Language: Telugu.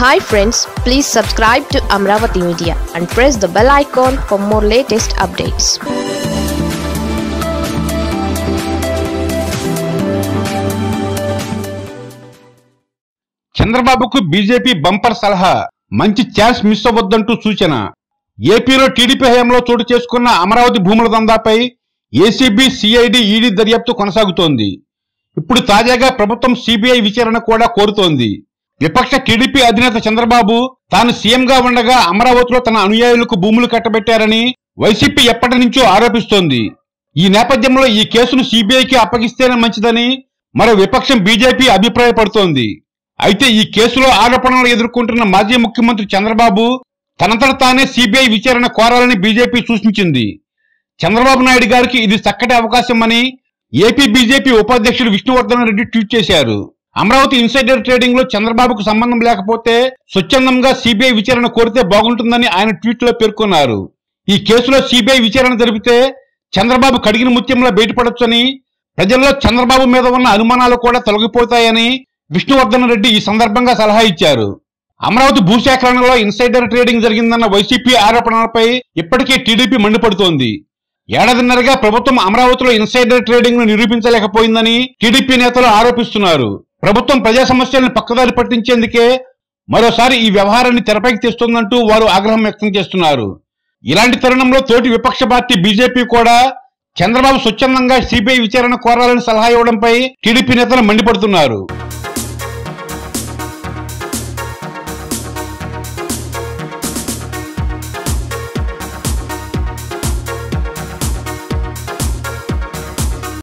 hi friends please subscribe to Amaravati media and press the bell icon for more latest updates చంద్రబాబుకు బీజేపీ బంపర్ సలహా మంచి ఛాన్స్ మిస్ అవ్వద్దంటూ సూచన ఏపీలో టీడీపీ హయాంలో చోటు చేసుకున్న అమరావతి భూముల దందాపై ఏసీబీ సిఐడి ఈడీ దర్యాప్తు కొనసాగుతోంది ఇప్పుడు తాజాగా ప్రభుత్వం సిబిఐ విచారణ కూడా కోరుతోంది విపక్ష టీడీపీ అధినేత చంద్రబాబు తాను సీఎంగా ఉండగా అమరావతిలో తన అనుయాయులకు భూములు కట్టబెట్టారని వైసీపీ ఎప్పటి నుంచో ఆరోపిస్తోంది ఈ నేపథ్యంలో ఈ కేసును సిబిఐకి అప్పగిస్తేనే మంచిదని మరో విపక్షం బీజేపీ అభిప్రాయపడుతోంది అయితే ఈ కేసులో ఆరోపణలు ఎదుర్కొంటున్న మాజీ ముఖ్యమంత్రి చంద్రబాబు తనంతట తానే సిబిఐ విచారణ కోరాలని బీజేపీ సూచించింది చంద్రబాబు నాయుడు గారికి ఇది చక్కటి అవకాశం అని ఏపీ బీజేపీ ఉపాధ్యక్షుడు విష్ణువర్ధన్ రెడ్డి ట్వీట్ చేశారు అమరావతి ఇన్సైడర్ ట్రేడింగ్ లో చంద్రబాబుకు సంబంధం లేకపోతే స్వచ్ఛందంగా సిబిఐ విచారణ కోరితే బాగుంటుందని ఆయన ట్వీట్ లో పేర్కొన్నారు ఈ కేసులో సిబిఐ విచారణ జరిపితే చంద్రబాబు కడిగిన ముత్యంలో బయటపడొచ్చని ప్రజల్లో చంద్రబాబు మీద ఉన్న అనుమానాలు కూడా తొలగిపోతాయని విష్ణువర్ధన్ రెడ్డి ఈ సందర్భంగా సలహా ఇచ్చారు అమరావతి భూసేకరణలో ఇన్సైడర్ ట్రేడింగ్ జరిగిందన్న వైసీపీ ఆరోపణలపై ఇప్పటికే టీడీపీ మండిపడుతోంది ఏడాదిన్నరగా ప్రభుత్వం అమరావతిలో ఇన్సైడర్ ట్రేడింగ్ ను నిరూపించలేకపోయిందని టీడీపీ నేతలు ఆరోపిస్తున్నారు ప్రభుత్వం ప్రజా సమస్యలను పక్కదారి పట్టించేందుకే మరోసారి ఈ వ్యవహారాన్ని తెరపైకి తెస్తోందంటూ వారు ఆగ్రహం వ్యక్తం చేస్తున్నారు ఇలాంటి తరుణంలో తోటి విపక్ష పార్టీ బీజేపీ కూడా చంద్రబాబు స్వచ్ఛందంగా సిబిఐ విచారణ కోరాలని సలహా ఇవ్వడంపై టీడీపీ నేతలు మండిపడుతున్నారు